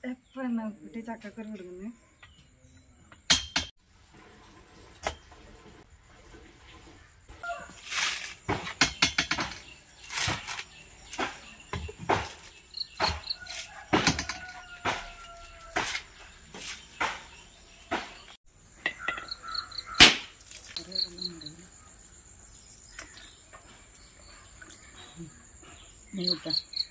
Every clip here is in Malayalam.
എപ്പോഴാണ് കുട്ടി ചക്കക്കുരു കൊടുക്കുന്നത് മ്യൂട്ടാ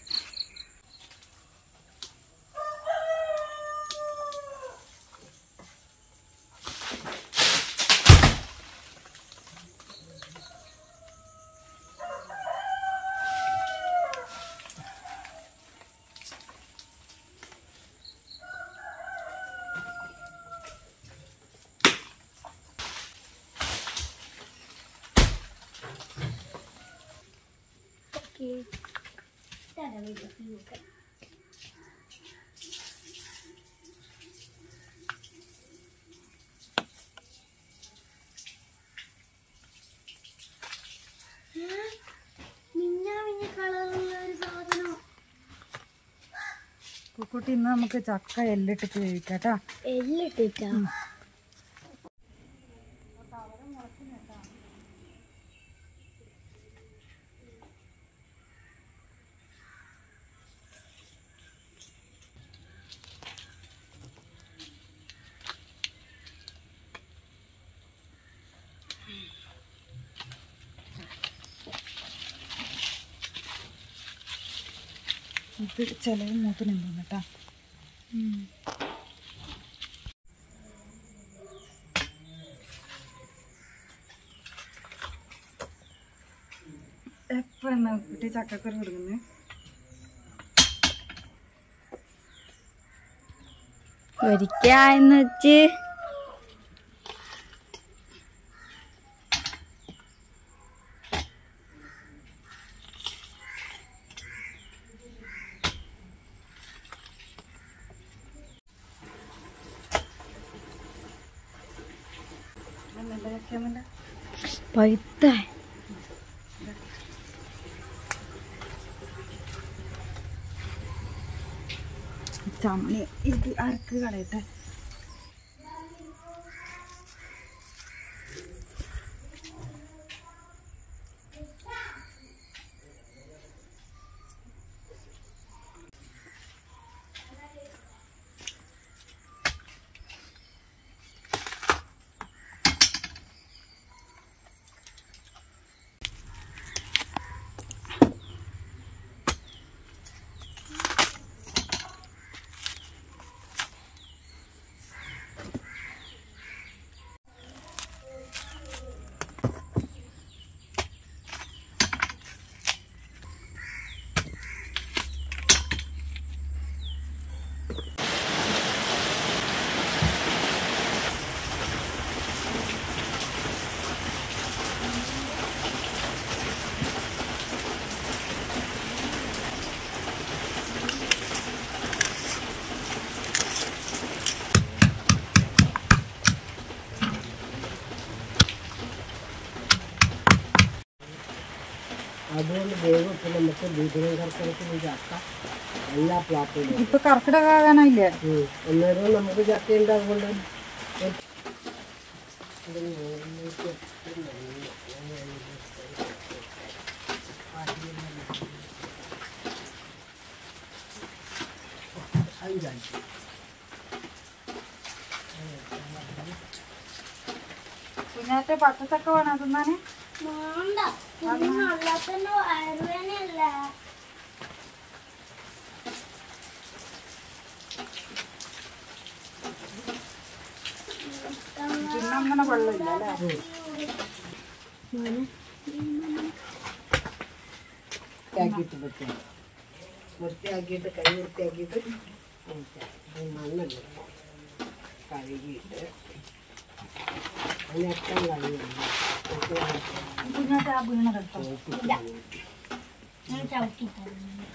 ഓക്കെ തരവില്ല മിന്നാ മിന്ന കളറുള്ള ഒരു സാധനം കുക്കുട്ടി ഇന്ന് നമുക്ക് ചക്ക എല്ലിട്ടിട്ട് വേവിക്കാം കേട്ടാ എല്ലിട്ടിട്ടാ ഇത് ചിലവ് മൂത്തിനുണ്ടോ കേട്ടാ എപ്പോഴാണ് കുട്ടി ചക്കക്കുരു കൊടുക്കുന്നത് ഒരിക്കന്ന് വെച്ച് നല്ല ചക്കയൊന്നുമില്ല പഴുത്ത ചമ്മണി ഇത് അരക്ക് കളയട്ടെ അതുകൊണ്ട് വേഗം ഇപ്പം നമുക്ക് ദീപനം കർക്കിടത്തിന് ചക്ക എല്ലാ പ്ലാറ്റിലും ഇപ്പൊ കർക്കിടകാകാനായില്ലേ അന്നേരം നമുക്ക് ചക്ക ഉണ്ട് അതുകൊണ്ട് അഞ്ചാഴ്ച കുഞ്ഞാറ്റ പച്ചച്ചക്ക വേണം തിന്നാന് വേണ്ട നല്ലത്തന്നെ വയറുവേനല്ല പിന്നെ അങ്ങനെ വെള്ളമില്ല അല്ലേ വൃത്തിയാക്കിയിട്ട് വെക്കുക വൃത്തിയാക്കിയിട്ട് കൈ വൃത്തിയാക്കിയിട്ട് മണ്ണല്ല കഴുകിയിട്ട് അതിനൊക്കെ കഴിയുന്നു കുഞ്ഞാറ്റ ആ വീണ കേട്ടോ ഞാൻ ചവിട്ടി തരുന്നു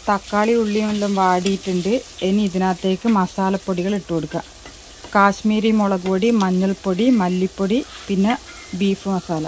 തക്കാളി ഉള്ളിയും എല്ലാം വാടിയിട്ടുണ്ട് ഇനി ഇതിനകത്തേക്ക് മസാലപ്പൊടികൾ ഇട്ട് കൊടുക്കുക കാശ്മീരി മുളക് പൊടി മഞ്ഞൾപ്പൊടി മല്ലിപ്പൊടി പിന്നെ ബീഫ് മസാല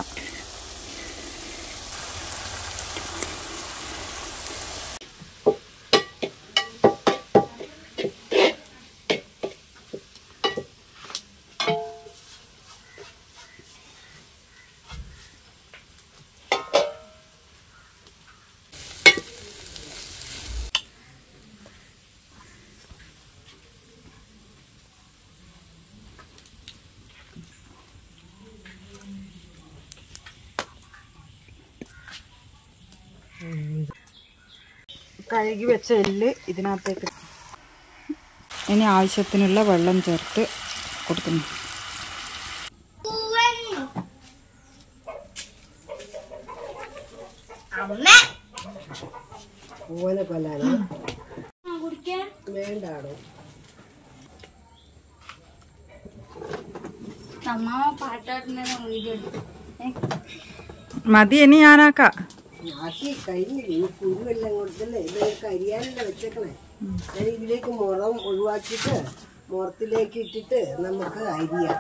കഴുകി വെച്ച എല്ല് ഇതിനകത്തേക്ക് ഇനി ആവശ്യത്തിനുള്ള വെള്ളം ചേർത്ത് കൊടുക്കുന്നു അമ്മ പൂവനെ കൊല്ലാന് കുടിക്കാൻ വേണ്ടാടോ അമ്മ പാട്ടാടുന്ന വീഡിയോ എടുത്തു മതി ഇനി ഞാനാക്കാം ആക്കി കഴിഞ്ഞില്ല ഈ കുരുവെല്ലാം കൊടുത്തല്ലേ ഇത് കരിയാനല്ല വെച്ചേക്കണേ ഞാൻ ഇതിലേക്ക് മുളം ഒഴിവാക്കിയിട്ട് മുറത്തിലേക്ക് ഇട്ടിട്ട് നമുക്ക് അരിയാം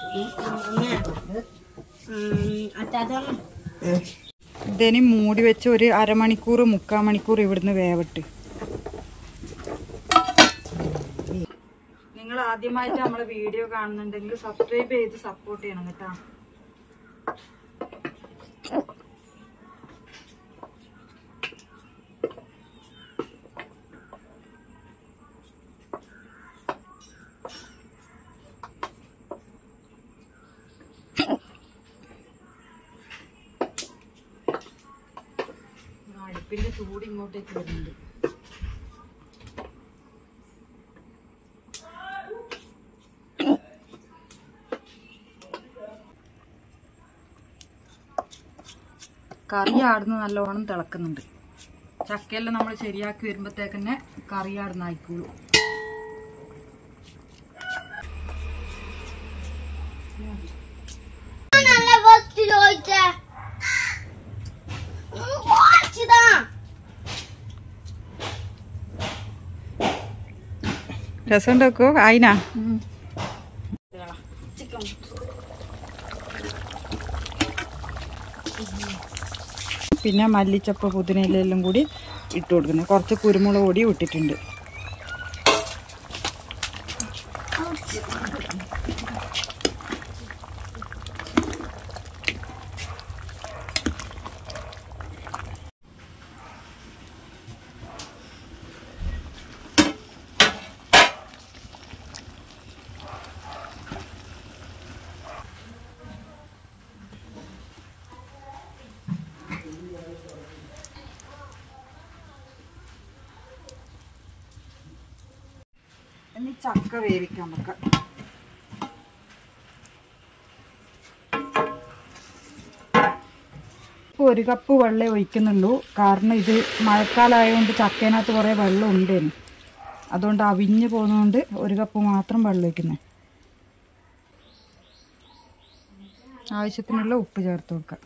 അച്ചാച്ചൻ ഇതിനി മൂടി വെച്ച് ഒരു അരമണിക്കൂർ മുക്കാൽ മണിക്കൂർ ഇവിടുന്ന് വേവട്ട് നിങ്ങൾ ആദ്യമായിട്ട് നമ്മളെ വീഡിയോ കാണുന്നുണ്ടെങ്കിൽ സബ്സ്ക്രൈബ് ചെയ്ത് സപ്പോർട്ട് ചെയ്യണം കേട്ടോ അടുപ്പിന്റെ ചൂട് ഇങ്ങോട്ടേക്ക് വരുന്നുണ്ട് കറി ആടുന്ന് നല്ലോണം തിളക്കുന്നുണ്ട് ചക്കയെല്ലാം നമ്മൾ ശരിയാക്കി വരുമ്പോഴത്തേക്കന്നെ കറി ആടുന്ന ആയിക്കോളൂ നല്ല ഫസ്റ്റ് ചോദിച്ച കുറച്ചിതാ രസം ഉണ്ടാക്കോ ആയിനാ പിന്നെ മല്ലിച്ചപ്പ് പുതിനയിലെല്ലാം കൂടി ഇട്ട് കൊടുക്കുന്നത് കുറച്ച് കുരുമുളക് പൊടി ഇട്ടിട്ടുണ്ട് ഇനി ചക്ക വേവിക്കാൻ വെക്കാം ഇപ്പൊ ഒരു കപ്പ് വെള്ളം ഒഴിക്കുന്നുള്ളൂ കാരണം ഇത് മഴക്കാലമായതുകൊണ്ട് ചക്കേനകത്ത് കുറേ വെള്ളം ഉണ്ടേനു അതുകൊണ്ട് അവിഞ്ഞ് പോകുന്നതുകൊണ്ട് ഒരു കപ്പ് മാത്രം വെള്ളം ഒഴിക്കുന്നത് ആവശ്യത്തിനുള്ള ഉപ്പ് ചേർത്ത് കൊടുക്കാം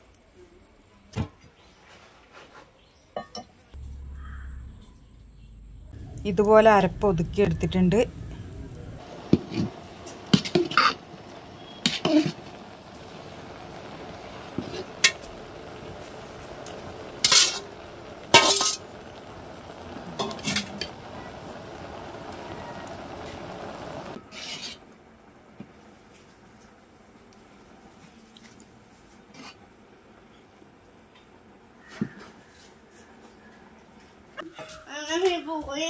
ഇതുപോലെ അരപ്പ് ഒതുക്കി എടുത്തിട്ടുണ്ട് അങ്ങനെ പോയി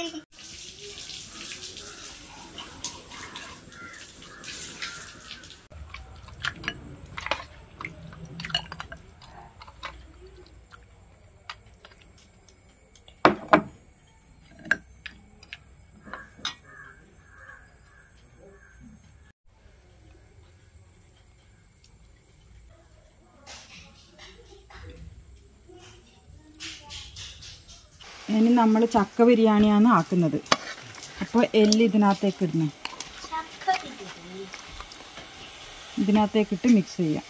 ഇനി നമ്മൾ ചക്ക ബിരിയാണിയാണ് ആക്കുന്നത് അപ്പോൾ എല്ല് ഇതിനകത്തേക്ക് ഇടുന്നത് ചക്ക കിട്ടി ഇതിനകത്തേക്ക് ഇട്ട് മിക്സ് ചെയ്യാം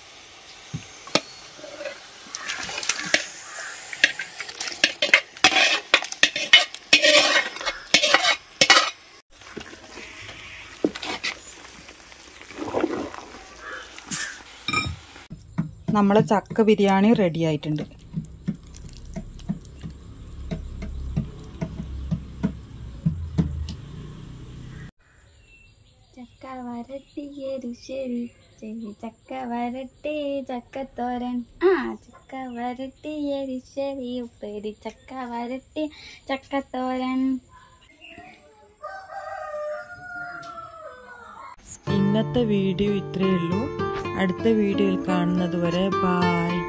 നമ്മളെ ചക്ക ബിരിയാണി റെഡി ആയിട്ടുണ്ട് ചക്ക വരട്ടി എരിശ്ശേരി ചെരി ചക്ക വരട്ടി ചക്കത്തോരൻ ആ ചക്ക വരട്ടി എരിശ്ശേരി ഉപ്പേരി ചക്ക വരട്ടി ചക്കത്തോരൻ ഇന്നത്തെ വീഡിയോ ഇത്രയേ ഉള്ളൂ അടുത്ത വീഡിയോയിൽ കാണുന്നത് വരെ ബായ്